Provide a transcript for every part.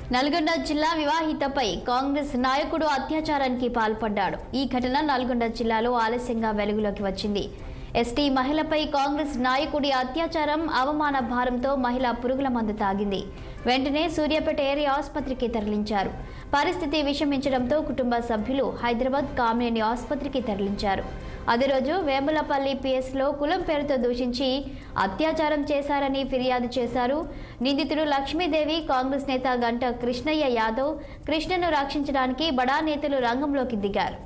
నల్గొండ జిల్లా వివాహితపై కాంగ్రెస్ నాయకుడు అత్యాచారానికి పాల్పడ్డాడు ఈ ఘటన నల్గొండ జిల్లాలో ఆలస్యంగా వెలుగులోకి వచ్చింది ఎస్టీ మహిళపై కాంగ్రెస్ నాయకుడి అత్యాచారం అవమాన భారంతో మహిళ పురుగుల మందు తాగింది వెంటనే సూర్యాపేట ఏరియా ఆసుపత్రికి తరలించారు పరిస్థితి విషమించడంతో కుటుంబ సభ్యులు హైదరాబాద్ కామినేని ఆసుపత్రికి తరలించారు అదే రోజు వేములపల్లి పిఎస్లో కులం పేరుతో దూషించి అత్యాచారం చేశారని ఫిర్యాదు చేశారు నిందితుడు లక్ష్మీదేవి కాంగ్రెస్ నేత గంట కృష్ణయ్య యాదవ్ కృష్ణను రక్షించడానికి బడా నేతలు రంగంలోకి దిగారు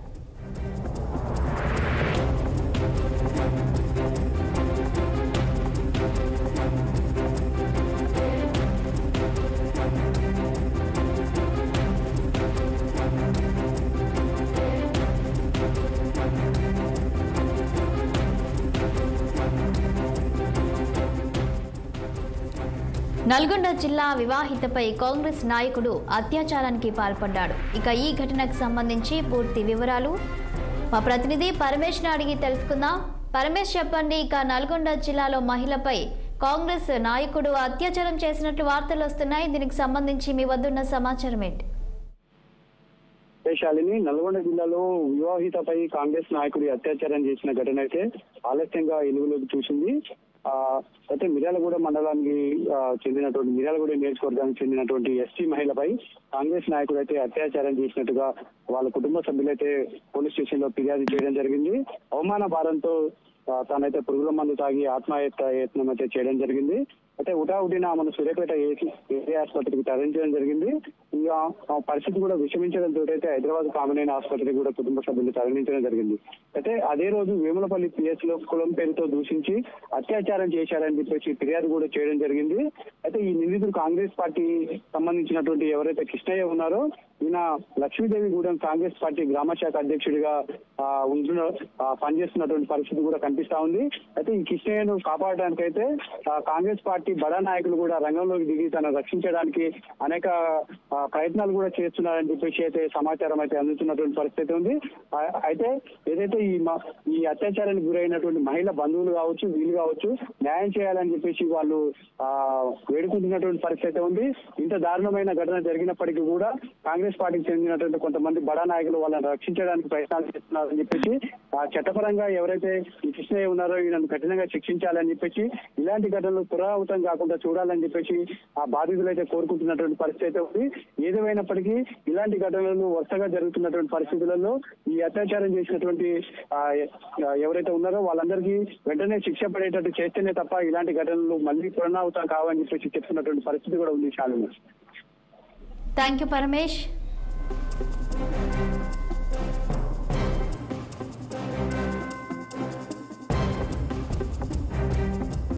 నల్గొండ జిల్లా వివాహితపై కాంగ్రెస్ నాయకుడు అత్యాచారానికి పాల్పడ్డాడు ఇక ఈ ఘటనకు సంబంధించి పూర్తి వివరాలు మా ప్రతినిధి పరమేష్ను అడిగి తెలుసుకుందాం పరమేష్ చెప్పండి ఇక నల్గొండ జిల్లాలో మహిళపై కాంగ్రెస్ నాయకుడు అత్యాచారం చేసినట్లు వార్తలు వస్తున్నాయి దీనికి సంబంధించి మీ వద్దున్న సమాచారం ఏంటి శాలిని నల్గొండ జిల్లాలో వివాహితపై కాంగ్రెస్ నాయకుడి అత్యాచారం చేసిన ఘటన అయితే ఆలస్యంగా ఎలుగులోకి చూసింది ఆ అయితే మిర్యాలగూడ మండలానికి ఆ, చెందినటువంటి మిర్యాలగూడ నియోజకవర్గానికి చెందినటువంటి ఎస్టీ మహిళపై కాంగ్రెస్ నాయకుడు అయితే అత్యాచారం చేసినట్టుగా వాళ్ళ కుటుంబ సభ్యులైతే పోలీస్ స్టేషన్ లో ఫిర్యాదు చేయడం జరిగింది అవమాన భారంతో ఆ, తానైతే పురుగుల మందు తాగి ఆత్మహత్య యత్నం అయితే చేయడం జరిగింది అయితే ఉటావుటిన మన సూర్యాపేట ఏసీ- ఏరియా ఆసుపత్రికి తరలించడం జరిగింది ఇంకా ఆ పరిస్థితి కూడా విషమించడంతో అయితే హైదరాబాద్ కామనైన ఆసుపత్రికి కూడా కుటుంబ సభ్యులు తరలించడం జరిగింది అయితే అదే రోజు వేములపల్లి పిఎస్ లో కులం పేరుతో దూషించి అత్యాచారం చేశారని చెప్పేసి ఫిర్యాదు కూడా చేయడం జరిగింది అయితే ఈ నిందితుడు కాంగ్రెస్ పార్టీ సంబంధించినటువంటి ఎవరైతే కృష్ణయ్య ఉన్నారో ఈయన లక్ష్మీదేవి గూడెం కాంగ్రెస్ పార్టీ గ్రామ శాఖ అధ్యక్షుడిగా ఆ, ఉంటున్న ఆ, పనిచేస్తున్నటువంటి పరిస్థితి కూడా కనిపిస్తా ఉంది అయితే ఈ కృష్ణయ్యను కాపాడడానికి అయితే ఆ, కాంగ్రెస్ పార్టీ బడా నాయకులు కూడా రంగంలోకి దిగి తను రక్షించడానికి అనేక ఆ, ప్రయత్నాలు కూడా చేస్తున్నారని చెప్పేసి అయితే సమాచారం అయితే అందుతున్నటువంటి పరిస్థితి ఉంది ఆ, అయితే ఏదైతే ఈ మ- ఈ అత్యాచారానికి గురైనటువంటి మహిళ బంధువులు కావచ్చు వీళ్ళు కావచ్చు న్యాయం చేయాలని చెప్పేసి వాళ్ళు ఆ వేడుకుంటున్నటువంటి పరిస్థితి ఉంది ఇంత దారుణమైన ఘటన జరిగినప్పటికీ కూడా కాంగ్రెస్ పార్టీకి చెందినటువంటి కొంతమంది బడా నాయకులు వాళ్ళని రక్షించడానికి ప్రయత్నాలు చేస్తున్నారని చెప్పేసి ఆ చట్టపరంగా ఎవరైతే ఈ కృష్ణయ్య ఉన్నారో ఈయనను కఠినంగా శిక్షించాలని చెప్పేసి ఇలాంటి ఘటనలు పునరావృతం కాకుండా చూడాలని చెప్పేసి ఆ బాధితులు అయితే కోరుకుంటున్నటువంటి పరిస్థితి అయితే ఉంది ఏదేమైనప్పటికీ ఇలాంటి ఘటనలు వరుసగా జరుగుతున్నటువంటి పరిస్థితులలో ఈ అత్యాచారం చేసినటువంటి ఆ, ఎ- ఎవరైతే ఉన్నారో వాళ్ళందరికీ వెంటనే శిక్ష పడేటట్టు చేస్తేనే తప్ప ఇలాంటి ఘటనలు మళ్ళీ పునరావృతం కావని చెప్పేసి చెప్తున్నటువంటి పరిస్థితి కూడా ఉంది శాలిని థ్యాంక్ యూ పరమేష్